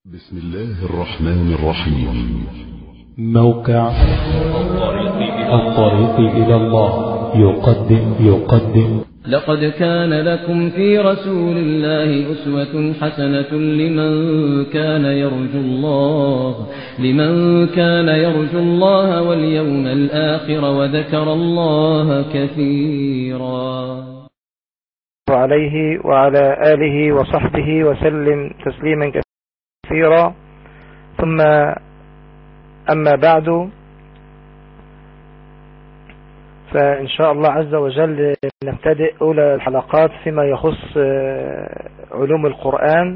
بسم الله الرحمن الرحيم موقع الطريق إلى الله يقدم يقدم لقد كان لكم في رسول الله أسوة حسنة لمن كان يرجو الله لمن كان يرجو الله واليوم الآخر وذكر الله كثيرا عليه وعلى آله وصحبه وسلم تسليما كثيرا ثم أما بعد فإن شاء الله عز وجل نبتدئ أولى الحلقات فيما يخص علوم القرآن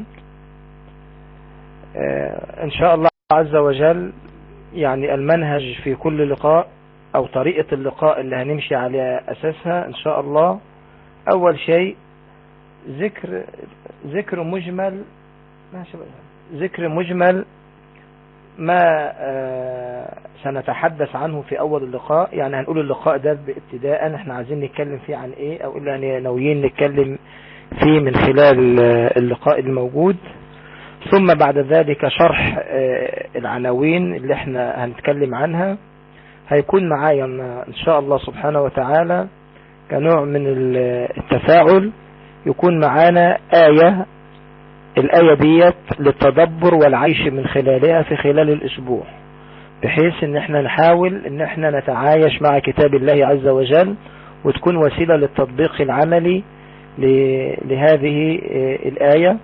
إن شاء الله عز وجل يعني المنهج في كل لقاء أو طريقة اللقاء اللي هنمشي على أساسها إن شاء الله أول شيء ذكر ذكر مجمل ماشي ذكر مجمل ما سنتحدث عنه في أول اللقاء يعني هنقول اللقاء ده ابتداء احنا عايزين نتكلم فيه عن ايه او اللي ناويين نتكلم فيه من خلال اللقاء الموجود ثم بعد ذلك شرح العناوين اللي احنا هنتكلم عنها هيكون معايا ان شاء الله سبحانه وتعالى كنوع من التفاعل يكون معانا آية الآية ديت للتدبر والعيش من خلالها في خلال الأسبوع بحيث ان احنا نحاول ان احنا نتعايش مع كتاب الله عز وجل وتكون وسيلة للتطبيق العملي لهذه الآية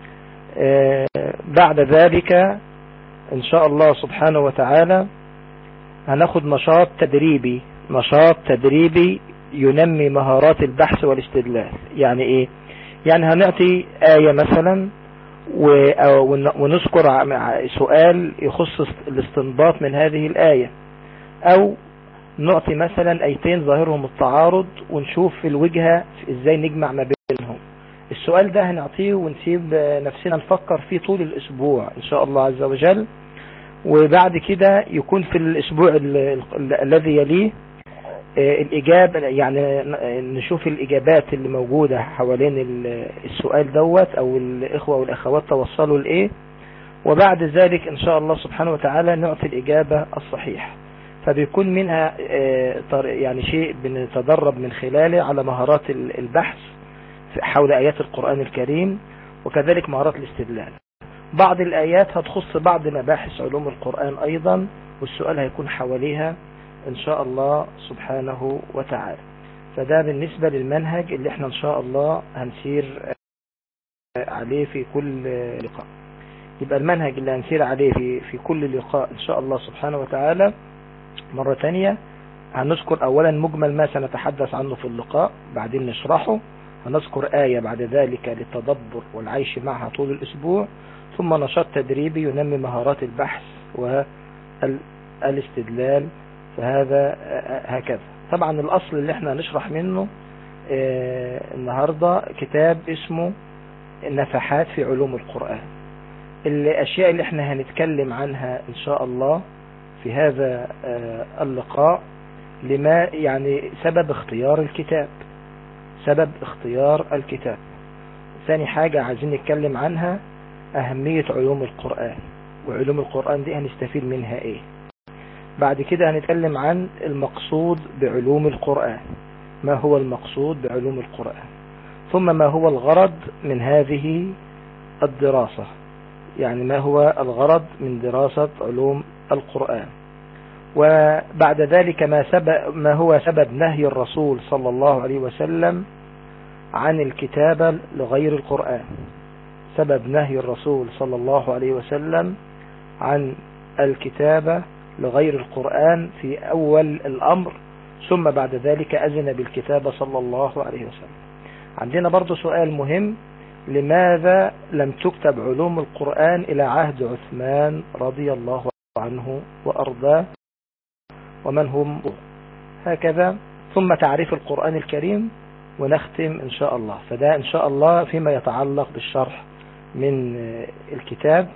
بعد ذلك ان شاء الله سبحانه وتعالى هناخد نشاط تدريبي نشاط تدريبي ينمي مهارات البحث والاستدلال يعني ايه يعني هنعطي آية مثلا ونذكر سؤال يخص الاستنباط من هذه الآية او نعطي مثلا ايتين ظاهرهم التعارض ونشوف في الوجهة ازاي نجمع ما بينهم السؤال ده هنعطيه ونسيب نفسنا نفكر فيه طول الاسبوع ان شاء الله عز وجل وبعد كده يكون في الاسبوع الذي يليه الإجابة يعني نشوف الإجابات اللي موجودة حوالين السؤال دوت أو الإخوة والأخوات توصلوا لإيه وبعد ذلك إن شاء الله سبحانه وتعالى نعطي الإجابة الصحيحة فبيكون منها يعني شيء بنتدرب من خلاله على مهارات البحث حول آيات القرآن الكريم وكذلك مهارات الاستدلال بعض الآيات هتخص بعض مباحث علوم القرآن أيضا والسؤال هيكون حواليها ان شاء الله سبحانه وتعالى فده بالنسبة للمنهج اللي احنا ان شاء الله هنسير عليه في كل لقاء يبقى المنهج اللي هنسير عليه في, في كل لقاء ان شاء الله سبحانه وتعالى مرة تانية هنذكر اولا مجمل ما سنتحدث عنه في اللقاء بعدين نشرحه هنذكر آية بعد ذلك للتدبر والعيش معها طول الاسبوع ثم نشاط تدريبي ينمي مهارات البحث والاستدلال فهذا هكذا طبعا الأصل اللي احنا هنشرح منه اه النهاردة كتاب اسمه نفحات في علوم القرآن الأشياء اللي احنا هنتكلم عنها إن شاء الله في هذا اه اللقاء لما يعني سبب اختيار الكتاب سبب اختيار الكتاب ثاني حاجة عايزين نتكلم عنها أهمية علوم القرآن وعلوم القرآن دي هنستفيد منها ايه بعد كده هنتكلم عن المقصود بعلوم القرآن ما هو المقصود بعلوم القرآن ثم ما هو الغرض من هذه الدراسة يعني ما هو الغرض من دراسة علوم القرآن وبعد ذلك ما, سبب ما هو سبب نهي الرسول صلى الله عليه وسلم عن الكتابة لغير القرآن سبب نهي الرسول صلى الله عليه وسلم عن الكتابة لغير القرآن في أول الأمر ثم بعد ذلك أذن بالكتابة صلى الله عليه وسلم عندنا برضو سؤال مهم لماذا لم تكتب علوم القرآن إلى عهد عثمان رضي الله عنه وأرضاه ومن هم هكذا ثم تعريف القرآن الكريم ونختم إن شاء الله فده إن شاء الله فيما يتعلق بالشرح من الكتاب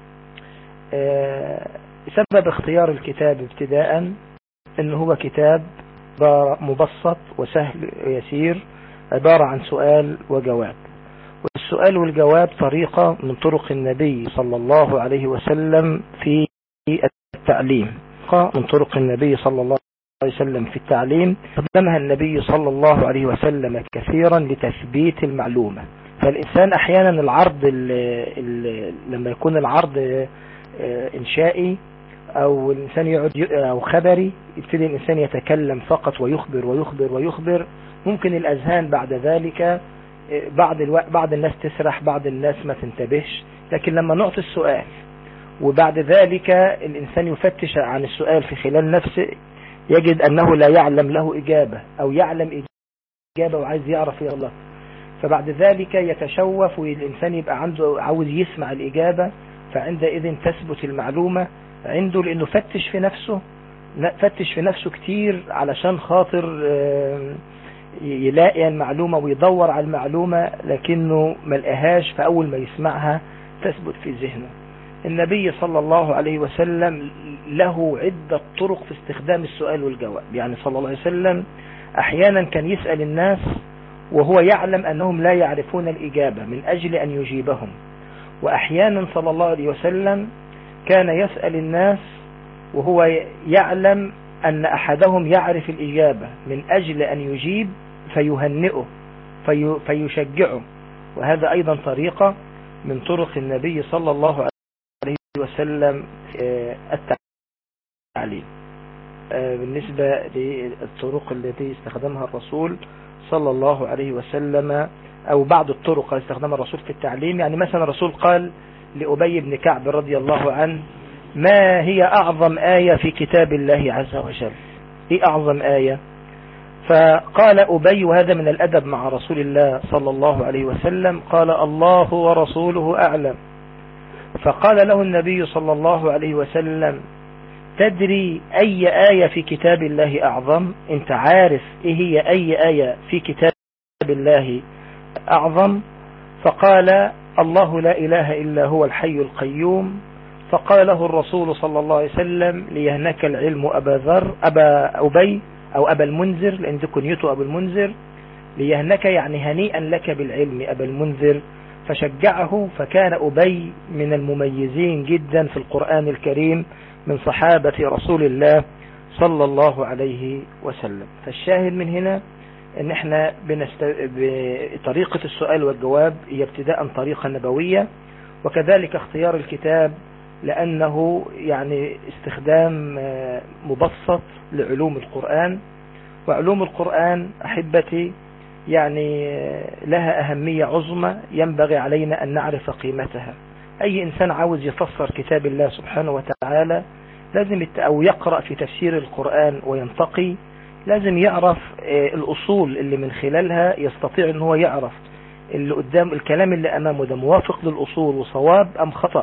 سبب اختيار الكتاب ابتداء ان هو كتاب مبسط وسهل يسير عبارة عن سؤال وجواب السؤال والجواب طريقة من طرق النبي صلى الله عليه وسلم في التعليم من طرق النبي صلى الله عليه وسلم في التعليم قدمها النبي صلى الله عليه وسلم كثيرا لتثبيت المعلومة فالإنسان أحيانا العرض ال ال لما يكون العرض إنشائي أو الإنسان يقعد أو خبري يبتدي الإنسان يتكلم فقط ويخبر ويخبر ويخبر ممكن الأذهان بعد ذلك بعض الوقت بعض الناس تسرح بعض الناس ما تنتبهش لكن لما نعطي السؤال وبعد ذلك الإنسان يفتش عن السؤال في خلال نفسه يجد أنه لا يعلم له إجابة أو يعلم إجابة وعايز يعرف يا الله فبعد ذلك يتشوف والإنسان يبقى عنده عاوز يسمع الإجابة فعندئذ تثبت المعلومة عنده لأنه فتش في نفسه فتش في نفسه كتير علشان خاطر يلاقي المعلومة ويدور على المعلومة لكنه ملقاهاش فأول ما يسمعها تثبت في ذهنه النبي صلى الله عليه وسلم له عدة طرق في استخدام السؤال والجواب يعني صلى الله عليه وسلم أحيانا كان يسأل الناس وهو يعلم أنهم لا يعرفون الإجابة من أجل أن يجيبهم وأحيانا صلى الله عليه وسلم كان يسأل الناس وهو يعلم أن أحدهم يعرف الإجابة من أجل أن يجيب فيهنئه في فيشجعه وهذا أيضا طريقة من طرق النبي صلى الله عليه وسلم التعليم بالنسبة للطرق التي استخدمها الرسول صلى الله عليه وسلم أو بعض الطرق التي استخدمها الرسول في التعليم يعني مثلا الرسول قال لأبي بن كعب رضي الله عنه ما هي أعظم آية في كتاب الله عز وجل إيه أعظم آية فقال أبي وهذا من الأدب مع رسول الله صلى الله عليه وسلم قال الله ورسوله أعلم فقال له النبي صلى الله عليه وسلم تدري أي آية في كتاب الله أعظم أنت عارف إيه هي أي آية في كتاب الله أعظم فقال الله لا إله إلا هو الحي القيوم فقال له الرسول صلى الله عليه وسلم ليهنك العلم أبا ذر أبا أبي أو أبا المنذر لأن دي كنيته أبا المنذر ليهنك يعني هنيئا لك بالعلم أبا المنذر فشجعه فكان أبي من المميزين جدا في القرآن الكريم من صحابة رسول الله صلى الله عليه وسلم فالشاهد من هنا ان احنا بنست... بطريقة السؤال والجواب هي ابتداء طريقة نبوية وكذلك اختيار الكتاب لأنه يعني استخدام مبسط لعلوم القرآن وعلوم القرآن أحبتي يعني لها أهمية عظمى ينبغي علينا أن نعرف قيمتها أي إنسان عاوز يفسر كتاب الله سبحانه وتعالى لازم أو يقرأ في تفسير القرآن وينتقي لازم يعرف الأصول اللي من خلالها يستطيع أن هو يعرف اللي قدام الكلام اللي أمامه ده موافق للأصول وصواب أم خطأ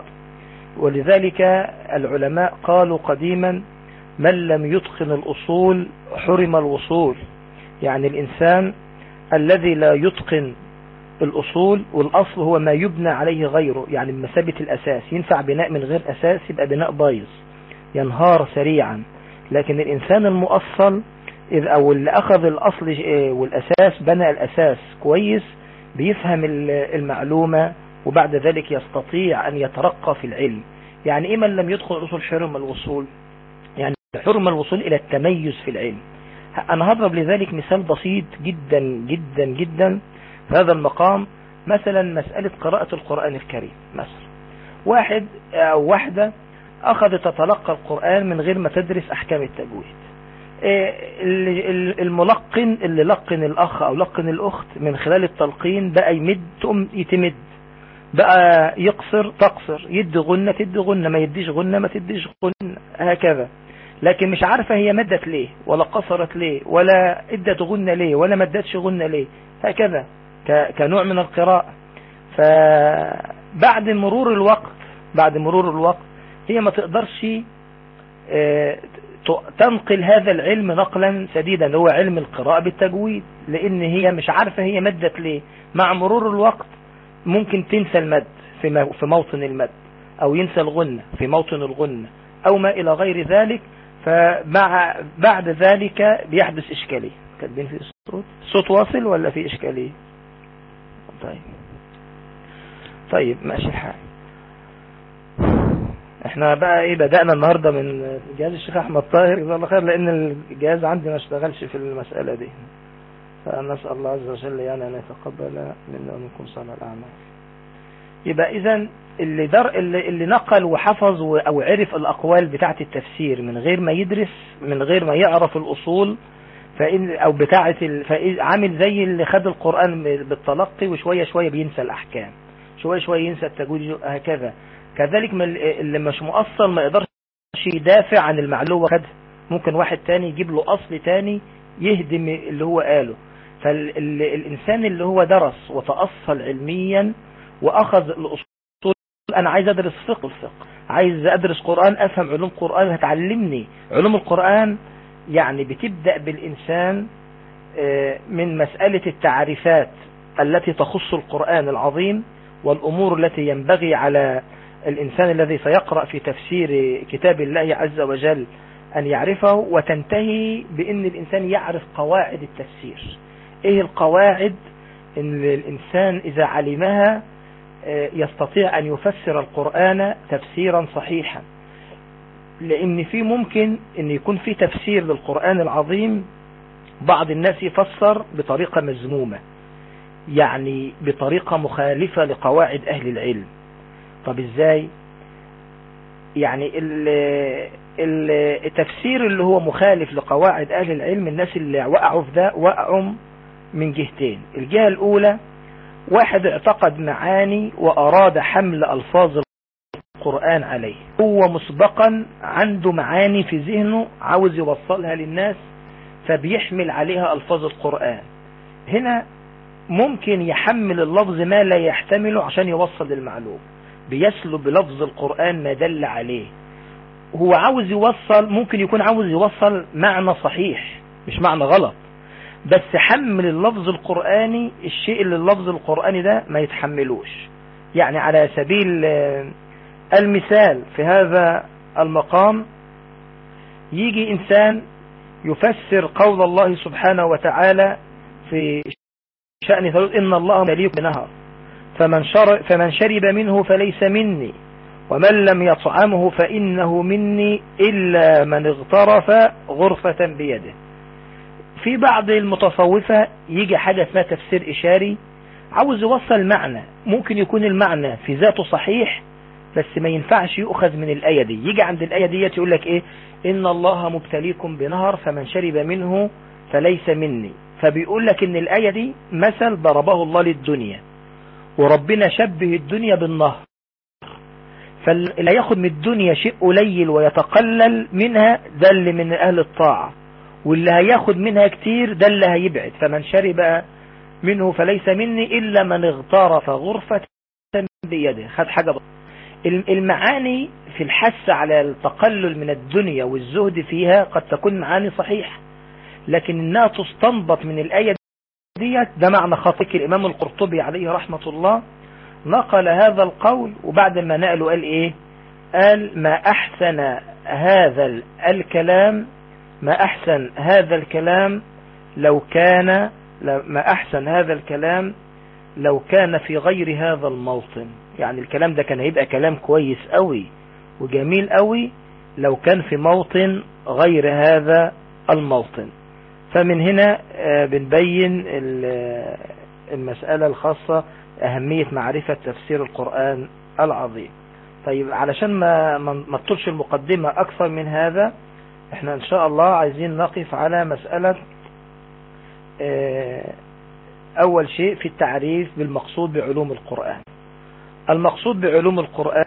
ولذلك العلماء قالوا قديما من لم يتقن الأصول حرم الوصول يعني الإنسان الذي لا يتقن الأصول والأصل هو ما يبنى عليه غيره يعني بمثابة الأساس ينفع بناء من غير أساس يبقى بناء بايظ ينهار سريعا لكن الإنسان المؤصل إذ أو اللي أخذ الأصل والأساس بنى الأساس كويس بيفهم المعلومة وبعد ذلك يستطيع أن يترقى في العلم يعني إيه من لم يدخل الأصول حرم الوصول يعني حرم الوصول إلى التميز في العلم أنا هضرب لذلك مثال بسيط جدا جدا جدا في هذا المقام مثلا مسألة قراءة القرآن الكريم مثلا واحد أو واحدة أخذت تتلقى القرآن من غير ما تدرس أحكام التجويد الملقن اللي لقن الأخ أو لقن الأخت من خلال التلقين بقى يمد تقوم يتمد بقى يقصر تقصر يدي غنة تدي غنة ما يديش غنة ما تديش غنة هكذا لكن مش عارفة هي مدت ليه ولا قصرت ليه ولا ادت غنة ليه ولا مدتش غنة ليه هكذا كنوع من القراءة فبعد مرور الوقت بعد مرور الوقت هي ما تقدرش تنقل هذا العلم نقلا سديدا هو علم القراءة بالتجويد لان هي مش عارفة هي مدت ليه مع مرور الوقت ممكن تنسى المد في موطن المد او ينسى الغنة في موطن الغنة او ما الى غير ذلك فمع بعد ذلك بيحدث اشكالية كاتبين في الصوت صوت واصل ولا في اشكالية طيب طيب ماشي الحال احنا بقى ايه بدأنا النهاردة من جهاز الشيخ احمد طاهر جزاه الله خير لان الجهاز عندي ما اشتغلش في المسألة دي فنسأل الله عز وجل يعني ان يتقبل منا ومنكم صالح الاعمال يبقى اذا اللي در اللي, اللي نقل وحفظ و- او عرف الاقوال بتاعه التفسير من غير ما يدرس من غير ما يعرف الاصول فإن او بتاعه ال... فإن عامل زي اللي خد القران بالتلقي وشويه شويه بينسى الاحكام شويه شويه ينسى التجويد هكذا كذلك ما ال- اللي مش مؤصل ما يقدرش يدافع عن المعلومه خدها ممكن واحد تاني يجيب له اصل تاني يهدم اللي هو قاله فالإنسان اللي هو درس وتأصل علميا وأخذ الأصول أنا عايز أدرس فقه الفقه عايز أدرس قرآن أفهم علوم قرآن هتعلمني علوم القرآن يعني بتبدأ بالإنسان آه، من مسألة التعريفات التي تخص القرآن العظيم والأمور التي ينبغي على الإنسان الذي سيقرأ في تفسير كتاب الله عز وجل أن يعرفه وتنتهي بأن الإنسان يعرف قواعد التفسير إيه القواعد أن الإنسان إذا علمها آه، يستطيع أن يفسر القرآن تفسيرا صحيحا لأن في ممكن أن يكون في تفسير للقرآن العظيم بعض الناس يفسر بطريقة مذمومة يعني بطريقة مخالفة لقواعد أهل العلم طب إزاي يعني ال- ال- التفسير اللي هو مخالف لقواعد أهل العلم الناس اللي وقعوا في ده وقعوا من جهتين الجهة الأولى واحد اعتقد معاني وأراد حمل ألفاظ القرآن عليه هو مسبقا عنده معاني في ذهنه عاوز يوصلها للناس فبيحمل عليها ألفاظ القرآن هنا ممكن يحمل اللفظ ما لا يحتمله عشان يوصل المعلوم بيسلب لفظ القرآن ما دل عليه هو عاوز يوصل ممكن يكون عاوز يوصل معنى صحيح مش معنى غلط بس حمل اللفظ القرآني الشيء اللي اللفظ القرآني ده ما يتحملوش يعني على سبيل آه، المثال في هذا المقام يجي إنسان يفسر قول الله سبحانه وتعالى في شأن ثلث إن الله مليك بنهر فمن, شر فمن شرب منه فليس مني ومن لم يطعمه فإنه مني إلا من اغترف غرفة بيده في بعض المتصوفة يجي حاجة اسمها تفسير إشاري عاوز يوصل معنى ممكن يكون المعنى في ذاته صحيح بس ما ينفعش يؤخذ من الآية دي يجي عند الآية دي يقول لك إيه إن الله مبتليكم بنهر فمن شرب منه فليس مني فبيقول لك إن الآية دي مثل ضربه الله للدنيا وربنا شبه الدنيا بالنهر فاللي ياخد من الدنيا شيء قليل ويتقلل منها ده اللي من أهل الطاعة واللي هياخد منها كتير ده اللي هيبعد فمن شرب منه فليس مني إلا من اغترف غرفة بيده خد حاجة بطل. المعاني في الحث على التقلل من الدنيا والزهد فيها قد تكون معاني صحيحة لكن انها تستنبط من الآية ديت ده معنى خاطئ الإمام القرطبي عليه رحمة الله نقل هذا القول وبعد ما نقله قال ايه قال ما احسن هذا الكلام ما احسن هذا الكلام لو كان ما احسن هذا الكلام لو كان في غير هذا الموطن يعني الكلام ده كان هيبقى كلام كويس قوي وجميل قوي لو كان في موطن غير هذا الموطن فمن هنا بنبين المسألة الخاصة أهمية معرفة تفسير القرآن العظيم طيب علشان ما ما تطولش المقدمة أكثر من هذا احنا ان شاء الله عايزين نقف على مسألة أول شيء في التعريف بالمقصود بعلوم القرآن المقصود بعلوم القرآن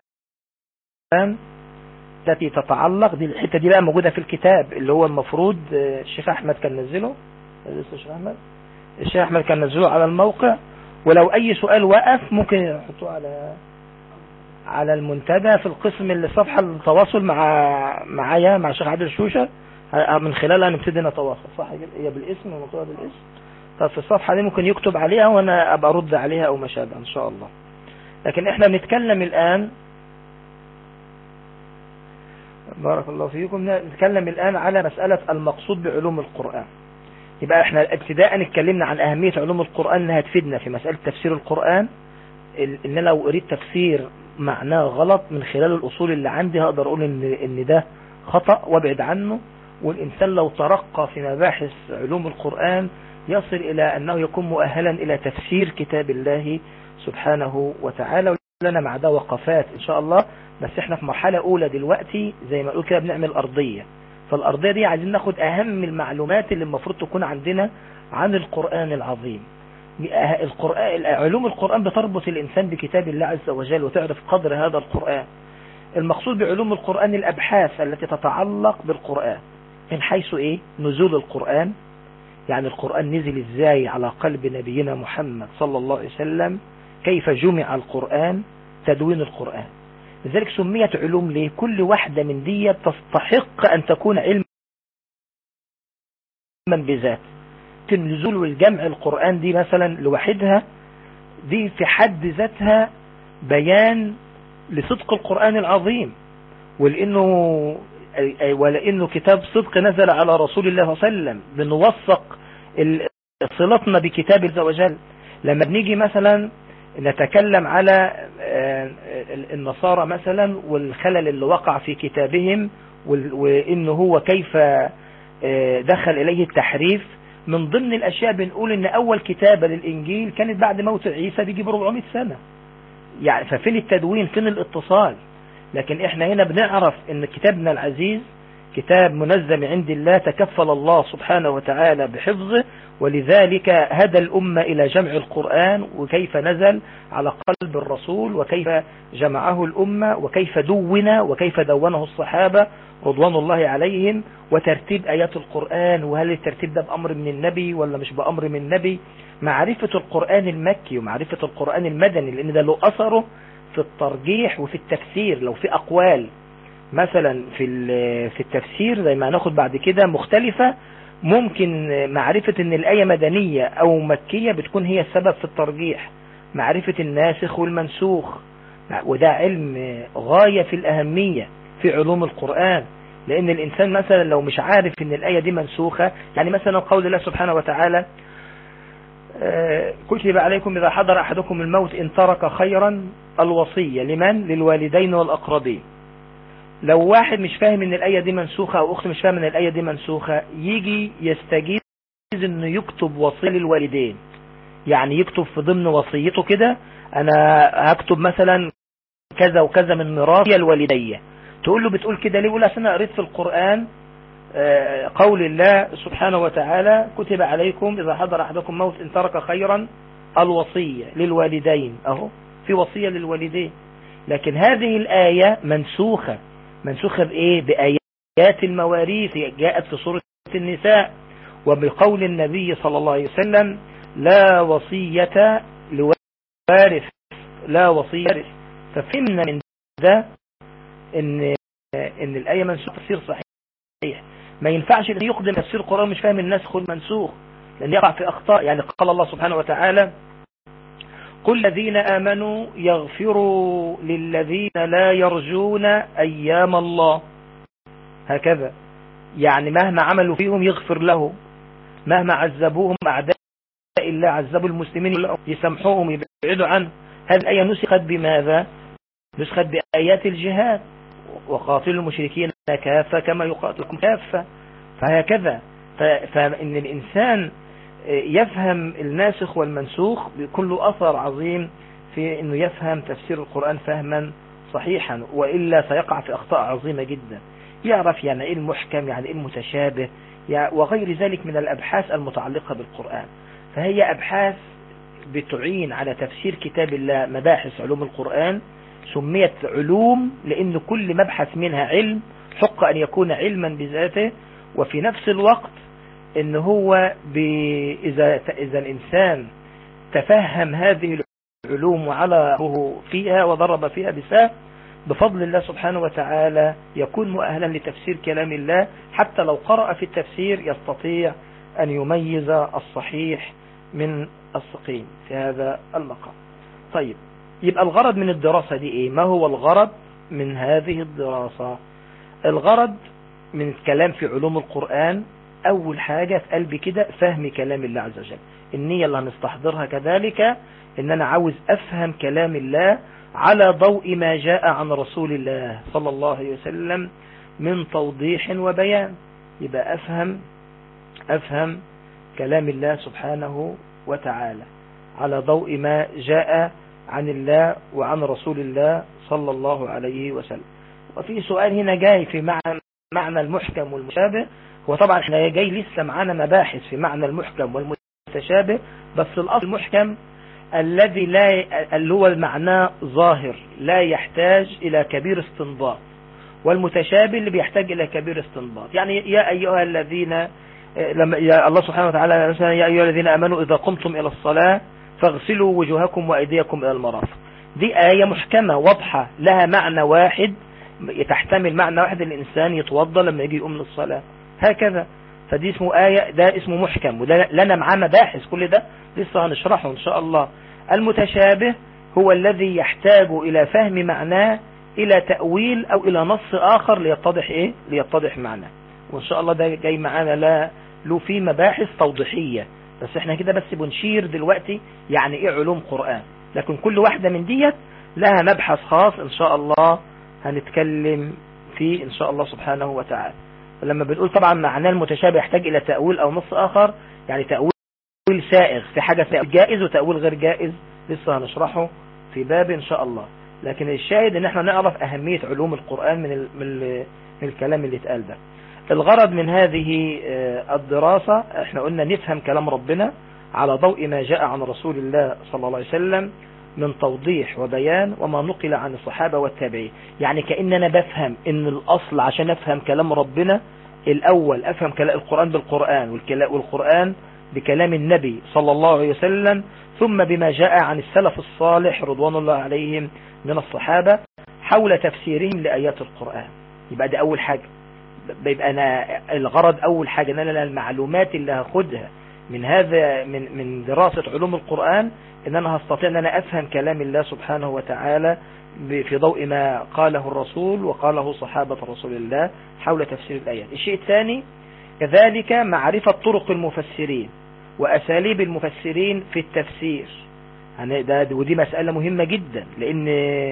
التي تتعلق دي الحتة دي بقى موجودة في الكتاب اللي هو المفروض الشيخ أحمد كان نزله لسه الشيخ أحمد الشيخ أحمد كان نزله على الموقع ولو أي سؤال وقف ممكن يحطوه على على المنتدى في القسم اللي صفحة التواصل مع معايا مع الشيخ عادل شوشة من خلالها نبتدي نتواصل صح هي بالاسم ومطلوبة بالاسم طب في الصفحة دي ممكن يكتب عليها وانا ابقى ارد عليها او ما شابه ان شاء الله لكن احنا بنتكلم الان بارك الله فيكم نتكلم الان على مسألة المقصود بعلوم القرآن يبقى احنا ابتداء اتكلمنا عن اهمية علوم القرآن انها تفيدنا في مسألة تفسير القرآن ال- ان أنا لو قريت تفسير معناه غلط من خلال الاصول اللي عندي هقدر اقول ان ان ده خطأ وابعد عنه والانسان لو ترقى في مباحث علوم القرآن يصل الى انه يكون مؤهلا الى تفسير كتاب الله سبحانه وتعالى لنا مع ده وقفات ان شاء الله بس احنا في مرحلة اولى دلوقتي زي ما اقول كده بنعمل ارضية فالارضية دي عايزين ناخد اهم المعلومات اللي المفروض تكون عندنا عن القرآن العظيم القرآن علوم القرآن بتربط الإنسان بكتاب الله عز وجل وتعرف قدر هذا القرآن المقصود بعلوم القرآن الأبحاث التي تتعلق بالقرآن من حيث إيه نزول القرآن يعني القرآن نزل إزاي على قلب نبينا محمد صلى الله عليه وسلم كيف جمع القرآن تدوين القرآن لذلك سميت علوم ليه كل واحدة من دي تستحق أن تكون علما بذات النزول والجمع القرآن دي مثلا لوحدها دي في حد ذاتها بيان لصدق القرآن العظيم ولأنه ولأنه كتاب صدق نزل على رسول الله صلى الله عليه وسلم بنوثق صلتنا بكتاب الله وجل لما بنيجي مثلا نتكلم على النصارى مثلا والخلل اللي وقع في كتابهم وإنه هو كيف دخل إليه التحريف من ضمن الأشياء بنقول إن أول كتابة للإنجيل كانت بعد موت عيسى بيجي ب 400 سنة يعني ففين التدوين فين الاتصال لكن احنا هنا بنعرف ان كتابنا العزيز كتاب منزل عند الله تكفل الله سبحانه وتعالى بحفظه ولذلك هدى الأمة إلى جمع القرآن وكيف نزل على قلب الرسول وكيف جمعه الأمة وكيف دون وكيف دونه الصحابة رضوان الله عليهم وترتيب آيات القرآن وهل الترتيب ده بأمر من النبي ولا مش بأمر من النبي معرفة القرآن المكي ومعرفة القرآن المدني لأن ده له أثره في الترجيح وفي التفسير لو في أقوال مثلا في في التفسير زي ما هناخد بعد كده مختلفة ممكن معرفة ان الآية مدنية او مكية بتكون هي السبب في الترجيح معرفة الناسخ والمنسوخ وده علم غاية في الأهمية في علوم القرآن لأن الإنسان مثلا لو مش عارف ان الآية دي منسوخة يعني مثلا قول الله سبحانه وتعالى كتب عليكم إذا حضر أحدكم الموت إن ترك خيرا الوصية لمن للوالدين والأقربين لو واحد مش فاهم ان الآية دي منسوخة او اخت مش فاهم ان الآية دي منسوخة يجي يستجيز انه يكتب وصية للوالدين يعني يكتب في ضمن وصيته كده انا هكتب مثلا كذا وكذا من ميراثي الوالدية تقول له بتقول كده ليه يقول انا قريت في القرآن قول الله سبحانه وتعالى كتب عليكم اذا حضر احدكم موت ان ترك خيرا الوصية للوالدين اهو في وصية للوالدين لكن هذه الآية منسوخة منسوخة بإيه بآيات المواريث جاءت في سورة النساء وبقول النبي صلى الله عليه وسلم لا وصية لوارث لا وصية ففهمنا من ده ان ان الآية منسوخة تفسير صحيح ما ينفعش ان يقدم تفسير القرآن مش فاهم الناسخ والمنسوخ لان يقع في اخطاء يعني قال الله سبحانه وتعالى قل الذين آمنوا يغفروا للذين لا يرجون أيام الله هكذا يعني مهما عملوا فيهم يغفر له مهما عذبوهم أعداء الله عذبوا المسلمين يسامحوهم يبعدوا عنه هذه الآية نسخت بماذا نسخت بآيات الجهاد وقاتلوا المشركين كافة كما يقاتلكم كافة فهكذا فإن الإنسان يفهم الناسخ والمنسوخ بيكون له أثر عظيم في أنه يفهم تفسير القرآن فهما صحيحا وإلا سيقع في أخطاء عظيمة جدا يعرف يعني إيه المحكم يعني إيه المتشابه وغير ذلك من الأبحاث المتعلقة بالقرآن فهي أبحاث بتعين على تفسير كتاب الله مباحث علوم القرآن سميت علوم لأن كل مبحث منها علم حق أن يكون علما بذاته وفي نفس الوقت ان هو إذا, إذا الإنسان تفهم هذه العلوم وعلى فيها وضرب فيها بساه بفضل الله سبحانه وتعالى يكون مؤهلا لتفسير كلام الله حتى لو قرأ في التفسير يستطيع أن يميز الصحيح من السقيم في هذا المقام طيب يبقى الغرض من الدراسة دي ايه ما هو الغرض من هذه الدراسة الغرض من الكلام في علوم القرآن اول حاجة في قلبي كده فهم كلام الله عز وجل النية اللي هنستحضرها كذلك ان انا عاوز افهم كلام الله على ضوء ما جاء عن رسول الله صلى الله عليه وسلم من توضيح وبيان يبقى افهم افهم كلام الله سبحانه وتعالى على ضوء ما جاء عن الله وعن رسول الله صلى الله عليه وسلم وفي سؤال هنا جاي في معنى, معنى المحكم والمشابه هو طبعا احنا جاي لسه معانا مباحث في معنى المحكم والمتشابه بس الاصل المحكم الذي لا اللي هو المعنى ظاهر لا يحتاج الى كبير استنباط والمتشابه اللي بيحتاج الى كبير استنباط يعني يا ايها الذين لما يا الله سبحانه وتعالى يا ايها الذين امنوا اذا قمتم الى الصلاه فاغسلوا وجوهكم وايديكم الى المرافق دي آية محكمة واضحة لها معنى واحد تحتمل معنى واحد الإنسان يتوضى لما يجي يقوم للصلاة هكذا فدي اسمه آية ده اسمه محكم وده لنا معاه مباحث كل ده لسه هنشرحه إن شاء الله المتشابه هو الذي يحتاج إلى فهم معناه إلى تأويل أو إلى نص آخر ليتضح إيه ليتضح معناه وإن شاء الله ده جاي معانا لا له في مباحث توضيحية بس احنا كده بس بنشير دلوقتي يعني ايه علوم قرآن لكن كل واحدة من ديت لها مبحث خاص ان شاء الله هنتكلم فيه ان شاء الله سبحانه وتعالى ولما بنقول طبعا معناه المتشابه يحتاج الى تأويل او نص اخر يعني تأويل سائغ في حاجة تأويل جائز وتأويل غير جائز لسه هنشرحه في باب ان شاء الله لكن الشاهد ان احنا نعرف اهمية علوم القرآن من, ال من, ال من الكلام اللي اتقال ده الغرض من هذه الدراسة احنا قلنا نفهم كلام ربنا على ضوء ما جاء عن رسول الله صلى الله عليه وسلم من توضيح وبيان وما نقل عن الصحابة والتابعين يعني كأننا بفهم ان الاصل عشان افهم كلام ربنا الاول افهم كلام القرآن بالقرآن والقرآن بكلام النبي صلى الله عليه وسلم ثم بما جاء عن السلف الصالح رضوان الله عليهم من الصحابة حول تفسيرهم لآيات القرآن يبقى ده اول حاجة بيبقى انا الغرض اول حاجة ان انا المعلومات اللي هاخدها من هذا من من دراسة علوم القرآن ان انا هستطيع ان انا افهم كلام الله سبحانه وتعالى في ضوء ما قاله الرسول وقاله صحابة رسول الله حول تفسير الآيات الشيء الثاني كذلك معرفة طرق المفسرين وأساليب المفسرين في التفسير يعني ده ودي مسألة مهمة جدا لأن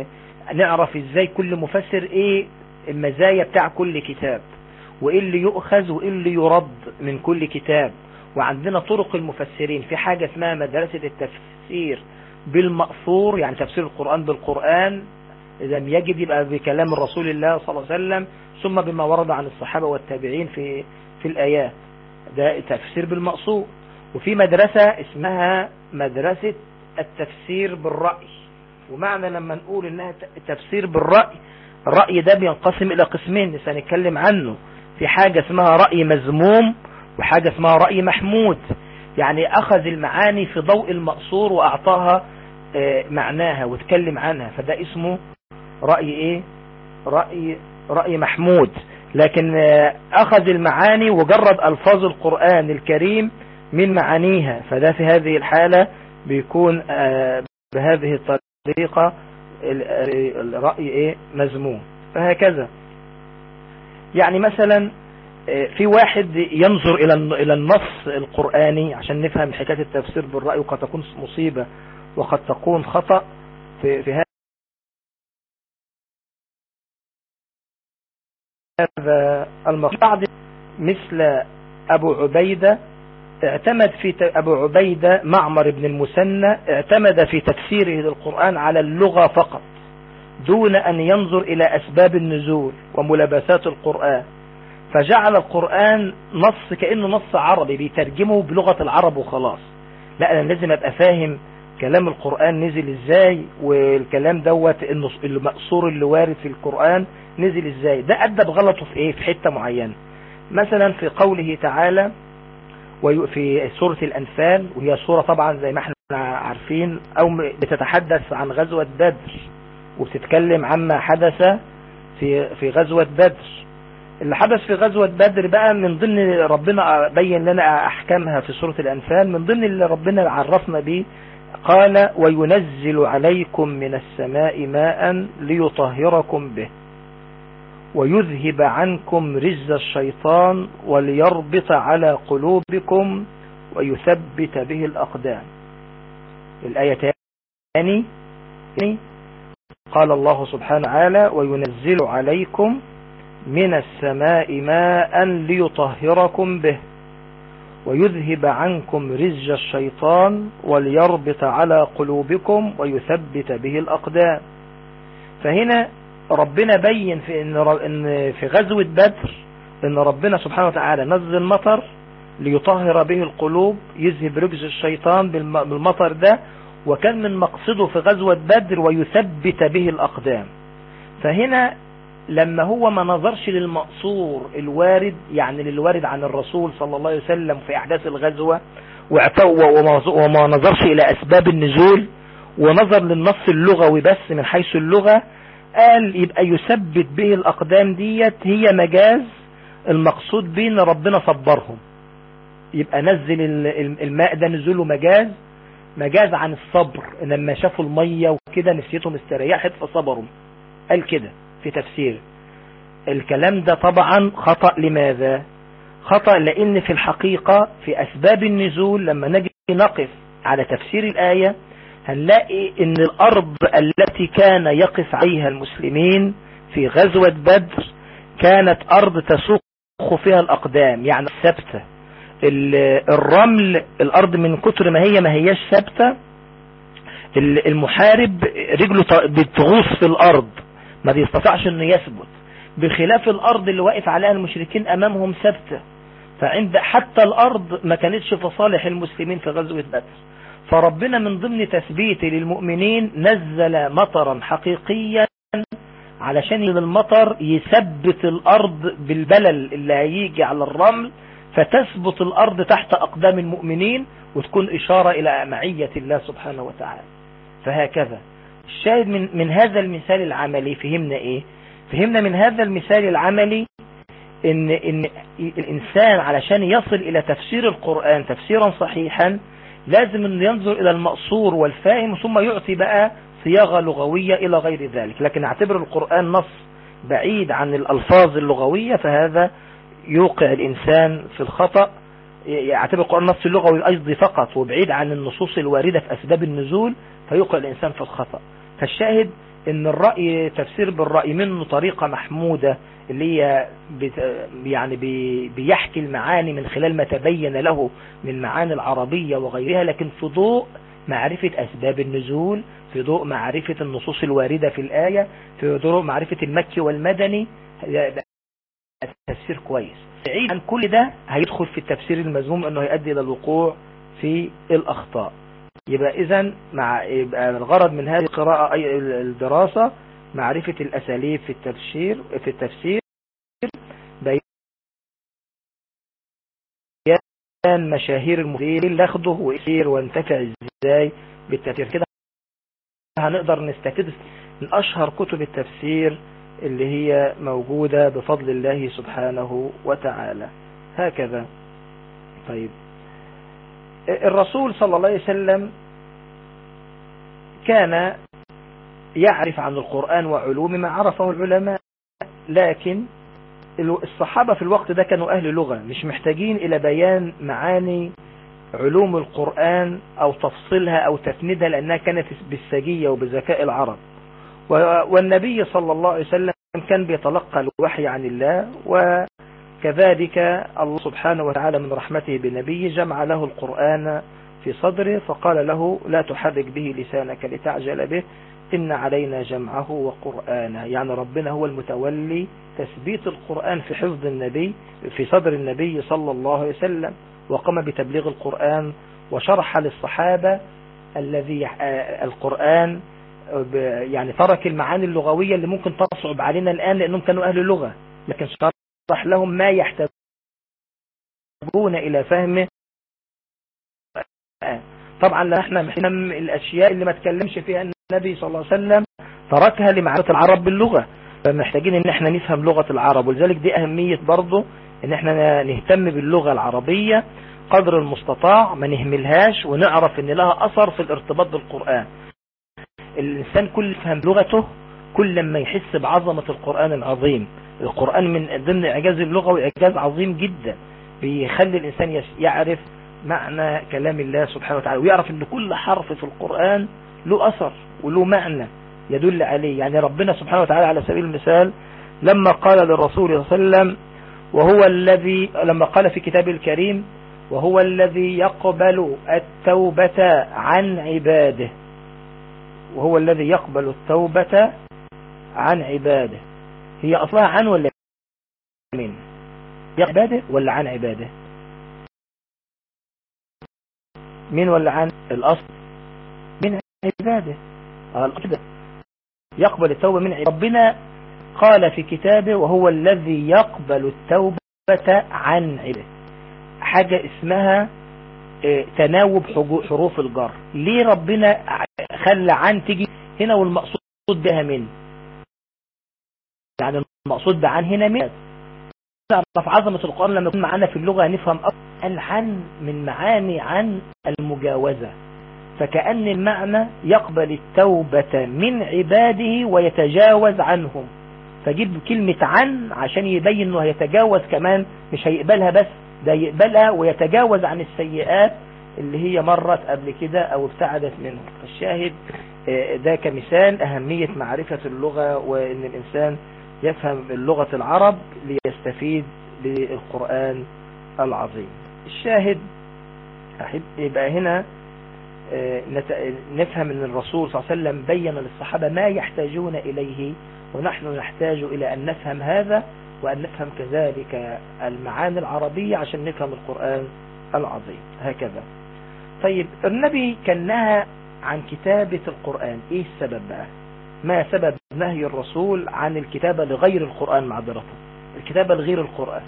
نعرف ازاي كل مفسر ايه المزايا بتاع كل كتاب وايه اللي يؤخذ وايه اللي يرد من كل كتاب وعندنا طرق المفسرين في حاجة اسمها مدرسة التفسير بالمأثور يعني تفسير القرآن بالقرآن لم يجد يبقى بكلام الرسول الله صلى الله عليه وسلم ثم بما ورد عن الصحابة والتابعين في في الآيات ده تفسير بالمقصود وفي مدرسة اسمها مدرسة التفسير بالرأي ومعنى لما نقول انها تفسير بالرأي الرأي ده بينقسم الى قسمين لسه هنتكلم عنه في حاجة اسمها رأي مذموم وحاجة اسمها رأي محمود يعني اخذ المعاني في ضوء المقصور واعطاها معناها واتكلم عنها فده اسمه رأي ايه رأي رأي محمود لكن اخذ المعاني وجرد الفاظ القرآن الكريم من معانيها فده في هذه الحالة بيكون بهذه الطريقة الرأي ايه مذموم فهكذا يعني مثلا في واحد ينظر الى الى النص القرآني عشان نفهم حكاية التفسير بالرأي وقد تكون مصيبة وقد تكون خطأ في, في هذا المقطع مثل ابو عبيدة اعتمد في ابو عبيدة معمر بن المثنى اعتمد في تفسيره للقرآن على اللغة فقط دون ان ينظر الى اسباب النزول وملابسات القرآن فجعل القرآن نص كأنه نص عربي بيترجمه بلغة العرب وخلاص لا انا لازم ابقى فاهم كلام القرآن نزل ازاي والكلام دوت المقصور اللي وارد في القرآن نزل ازاي ده ادى بغلطه في ايه في حتة معينة مثلا في قوله تعالى وفي سورة الأنفال وهي سورة طبعا زي ما احنا عارفين أو بتتحدث عن غزوة بدر وبتتكلم عما حدث في في غزوة بدر اللي حدث في غزوة بدر بقى من ضمن ربنا بين لنا أحكامها في سورة الأنفال من ضمن اللي ربنا عرفنا به قال وينزل عليكم من السماء ماء ليطهركم به ويذهب عنكم رجز الشيطان وليربط على قلوبكم ويثبت به الأقدام الآية قال الله سبحانه وتعالى وينزل عليكم من السماء ماء ليطهركم به ويذهب عنكم رج الشيطان وليربط على قلوبكم ويثبت به الأقدام فهنا ربنا بين في ان في غزوة بدر ان ربنا سبحانه وتعالى نزل مطر ليطهر به القلوب يذهب رجز الشيطان بالمطر ده وكان من مقصده في غزوة بدر ويثبت به الأقدام فهنا لما هو ما نظرش للمقصور الوارد يعني للوارد عن الرسول صلى الله عليه وسلم في أحداث الغزوة وما نظرش إلى أسباب النزول ونظر للنص اللغوي بس من حيث اللغة قال يبقى يثبت به الأقدام ديت هي مجاز المقصود به ان ربنا صبرهم يبقى نزل الماء ده نزوله مجاز مجاز عن الصبر لما شافوا المية وكده نفسيتهم استريحت فصبروا قال كده في تفسير الكلام ده طبعا خطأ لماذا خطأ لان في الحقيقة في اسباب النزول لما نجي نقف على تفسير الآية هنلاقي ان الارض التي كان يقف عليها المسلمين في غزوة بدر كانت ارض تسوق فيها الاقدام يعني ثابته الرمل الارض من كتر ما هي ما هياش ثابته المحارب رجله بتغوص في الارض ما بيستطيعش انه يثبت بخلاف الارض اللي واقف عليها المشركين امامهم ثابته فعند حتى الارض ما كانتش في صالح المسلمين في غزوة بدر فربنا من ضمن تثبيته للمؤمنين نزل مطرا حقيقيا علشان المطر يثبت الارض بالبلل اللي هيجي على الرمل فتثبت الارض تحت اقدام المؤمنين وتكون اشارة الى معية الله سبحانه وتعالى فهكذا الشاهد من, من هذا المثال العملي فهمنا ايه فهمنا من هذا المثال العملي ان, إن الانسان علشان يصل الى تفسير القرآن تفسيرا صحيحا لازم انه ينظر الى المقصور والفاهم ثم يعطي بقى صياغة لغوية الى غير ذلك لكن اعتبر القرآن نص بعيد عن الالفاظ اللغوية فهذا يوقع الانسان في الخطأ يعتبر القرآن نص اللغوي ايضي فقط وبعيد عن النصوص الواردة في اسباب النزول فيوقع الانسان في الخطأ فالشاهد ان الرأي تفسير بالرأي منه طريقة محمودة اللي هي يعني بيحكي المعاني من خلال ما تبين له من معاني العربية وغيرها لكن في ضوء معرفة أسباب النزول في ضوء معرفة النصوص الواردة في الآية في ضوء معرفة المكي والمدني تفسير كويس بعيد عن كل ده هيدخل في التفسير المذموم انه يؤدي الى الوقوع في الاخطاء يبقى اذا مع يبقى الغرض من هذه القراءة أي الدراسة معرفة الاساليب في التفسير في التفسير بيان مشاهير المفسرين لاخده ويصير وانتفع ازاي بالتفسير كده هنقدر نستفيد من اشهر كتب التفسير اللي هي موجودة بفضل الله سبحانه وتعالى هكذا طيب الرسول صلى الله عليه وسلم كان يعرف عن القرآن وعلوم ما عرفه العلماء لكن الصحابة في الوقت ده كانوا أهل لغة مش محتاجين إلى بيان معاني علوم القرآن أو تفصيلها أو تفندها لأنها كانت بالسجية وبذكاء العرب والنبي صلى الله عليه وسلم كان بيتلقى الوحي عن الله وكذلك الله سبحانه وتعالى من رحمته بنبيه جمع له القرآن في صدره فقال له لا تحرك به لسانك لتعجل به إن علينا جمعه وقرآنه يعني ربنا هو المتولي تثبيت القرآن في حفظ النبي في صدر النبي صلى الله عليه وسلم وقام بتبليغ القرآن وشرح للصحابة الذي القرآن يعني ترك المعاني اللغوية اللي ممكن تصعب علينا الآن لأنهم كانوا أهل اللغة لكن شرح لهم ما يحتاجون إلى فهمه طبعا لا احنا محتاجين الأشياء اللي ما تكلمش فيها النبي صلى الله عليه وسلم تركها لمعرفة العرب باللغة فمحتاجين ان احنا نفهم لغة العرب ولذلك دي اهمية برضه ان احنا نهتم باللغة العربية قدر المستطاع ما نهملهاش ونعرف ان لها اثر في الارتباط بالقرآن الانسان كل فهم لغته كل ما يحس بعظمة القرآن العظيم القرآن من ضمن اعجاز اللغة واعجاز عظيم جدا بيخلي الانسان يعرف معنى كلام الله سبحانه وتعالى ويعرف ان كل حرف في القرآن له أثر وله معنى يدل عليه يعني ربنا سبحانه وتعالى على سبيل المثال لما قال للرسول صلى الله عليه وسلم وهو الذي لما قال في كتابه الكريم وهو الذي يقبل التوبة عن عباده وهو الذي يقبل التوبة عن عباده هي أصلها عن ولا من عباده ولا عن عباده من ولا عن الأصل من عباده الأصل يقبل التوبة من عباده ربنا قال في كتابه وهو الذي يقبل التوبة عن عباده حاجة اسمها تناوب حروف الجر ليه ربنا خلى عن تيجي هنا والمقصود بها من يعني المقصود بعن هنا من نعرف عظمة القرآن لما يكون معانا في اللغة نفهم العن من معاني عن المجاوزة فكأن المعنى يقبل التوبة من عباده ويتجاوز عنهم فجيب كلمة عن عشان يبين انه هيتجاوز كمان مش هيقبلها بس ده يقبلها ويتجاوز عن السيئات اللي هي مرت قبل كده او ابتعدت منه الشاهد ده كمثال اهمية معرفة اللغة وان الانسان يفهم لغة العرب ليستفيد بالقرآن العظيم الشاهد أحب يبقى هنا نفهم ان الرسول صلى الله عليه وسلم بين للصحابة ما يحتاجون اليه ونحن نحتاج الى ان نفهم هذا وان نفهم كذلك المعاني العربية عشان نفهم القرآن العظيم هكذا طيب النبي كان نهى عن كتابة القرآن ايه السبب بقى ما سبب نهي الرسول عن الكتابة لغير القرآن معذرة الكتابة لغير القرآن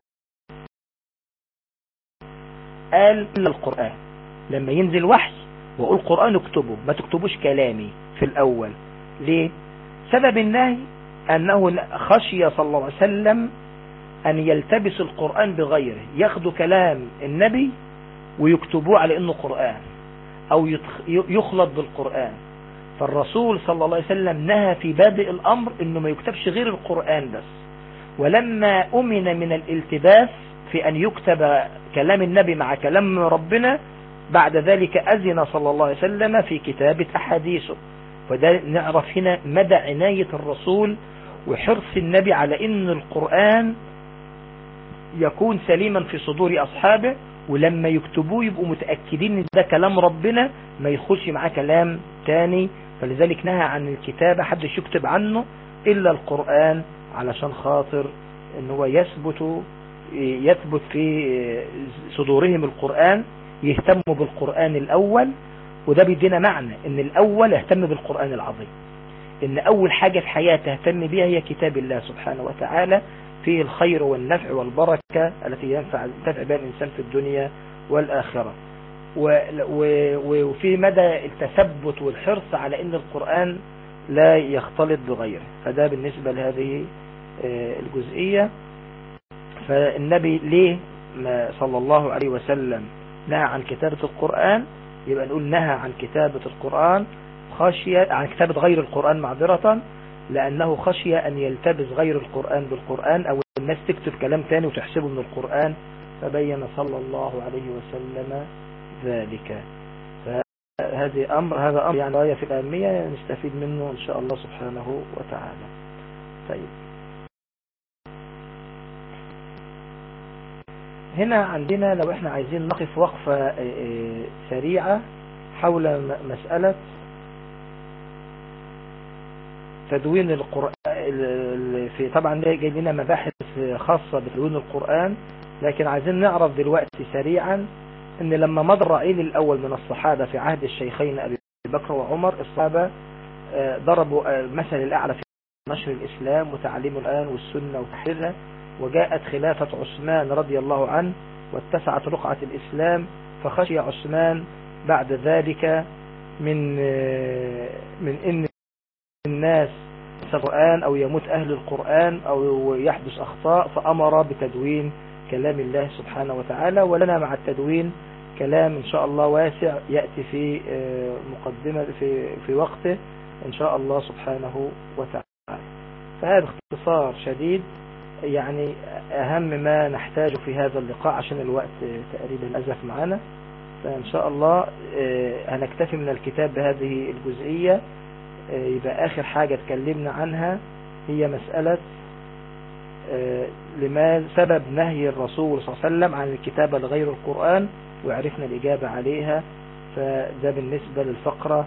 قال إلا القرآن لما ينزل وحي وقول قرآن اكتبه ما تكتبوش كلامي في الأول ليه سبب النهي أنه خشي صلى الله عليه وسلم أن يلتبس القرآن بغيره ياخدوا كلام النبي ويكتبوه على أنه قرآن أو يخلط بالقرآن فالرسول صلى الله عليه وسلم نهى في بادئ الأمر أنه ما يكتبش غير القرآن بس ولما أمن من الالتباس في أن يكتب كلام النبي مع كلام ربنا بعد ذلك أذن صلى الله عليه وسلم في كتابة أحاديثه وده نعرف هنا مدى عناية الرسول وحرص النبي على أن القرآن يكون سليما في صدور أصحابه ولما يكتبوه يبقوا متأكدين ان ده كلام ربنا ما يخش معاه كلام تاني فلذلك نهى عن الكتابة حدش يكتب عنه إلا القرآن علشان خاطر ان هو يثبت يثبت في صدورهم القرآن يهتموا بالقرآن الأول وده بيدينا معنى ان الأول يهتم بالقرآن العظيم ان أول حاجة في حياته تهتم بها هي كتاب الله سبحانه وتعالى فيه الخير والنفع والبركة التي ينفع تنفع بها الإنسان في الدنيا والآخرة وفي مدى التثبت والحرص على أن القرآن لا يختلط بغيره فده بالنسبة لهذه الجزئية فالنبي ليه ما صلى الله عليه وسلم نهى عن كتابة القرآن يبقى نقول نهى عن كتابة القرآن خشية عن كتابة غير القرآن معذرة لأنه خشي أن يلتبس غير القرآن بالقرآن أو الناس تكتب كلام تاني وتحسبه من القرآن فبين صلى الله عليه وسلم ذلك فهذه أمر هذا أمر يعني غاية في الأهمية نستفيد منه إن شاء الله سبحانه وتعالى طيب هنا عندنا لو احنا عايزين نقف وقفة سريعة حول مسألة تدوين القرآن في طبعا ده جاي لنا مباحث خاصة بتدوين القرآن لكن عايزين نعرف دلوقتي سريعا ان لما مضى الرعيل الاول من الصحابة في عهد الشيخين ابي بكر وعمر الصحابة ضربوا المثل الاعلى في نشر الاسلام وتعليم الان والسنة وتحريرها وجاءت خلافة عثمان رضي الله عنه واتسعت رقعة الاسلام فخشي عثمان بعد ذلك من من ان الناس القرآن أو يموت أهل القرآن أو يحدث أخطاء فأمر بتدوين كلام الله سبحانه وتعالى ولنا مع التدوين كلام إن شاء الله واسع يأتي في مقدمة في في وقته إن شاء الله سبحانه وتعالى فهذا اختصار شديد يعني أهم ما نحتاجه في هذا اللقاء عشان الوقت تقريبا أزف معنا فإن شاء الله آه، هنكتفي من الكتاب بهذه الجزئية آه، يبقى آخر حاجة اتكلمنا عنها هي مسألة آه، لما سبب نهي الرسول صلى الله عليه وسلم عن الكتابة لغير القرآن وعرفنا الإجابة عليها فده بالنسبة للفقرة